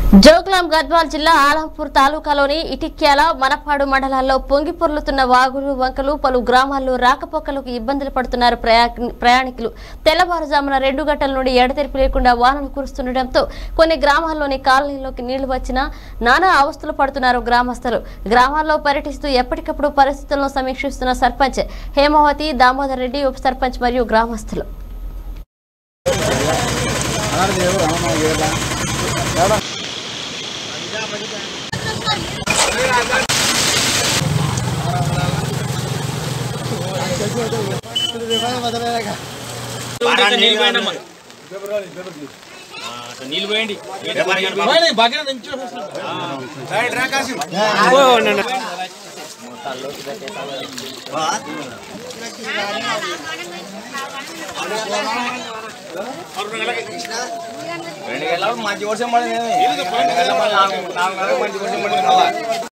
జోగులాం గద్వాల్ జిల్లా ఆలంపూర్ తాలూకాలోని ఇటిక్యాల మనపాడు మండలాల్లో పొంగి పొర్లుతున్న వాగులు వంకలు పలు గ్రామాల్లో రాకపోకలకు ఇబ్బందులు పడుతున్నారు ప్రయా- ప్రయాణికులు తెల్లవారుజామున రెండు గంటల నుండి ఎడతెరిపి లేకుండా వానలు కురుస్తుండటంతో కొన్ని గ్రామాల్లోని కాలనీలోకి నీళ్లు వచ్చినా నానా అవస్థలు పడుతున్నారు గ్రామస్తులు గ్రామాల్లో పర్యటిస్తూ ఎప్పటికప్పుడు పరిస్థితులను సమీక్షిస్తున్న సర్పంచ్ హేమావతి దామోదర్ రెడ్డి ఉప సర్పంచ్ మరియు గ్రామస్తులు నీళ్ళు పోయండి అమ్మా. ఆ, నీళ్ళు పోయండి రెండు గంటలకు మంచి వర్షం పడింది రెండు గంటలకు నాలుగు నాలుగు గంటలకు మంచి వర్షం పడింది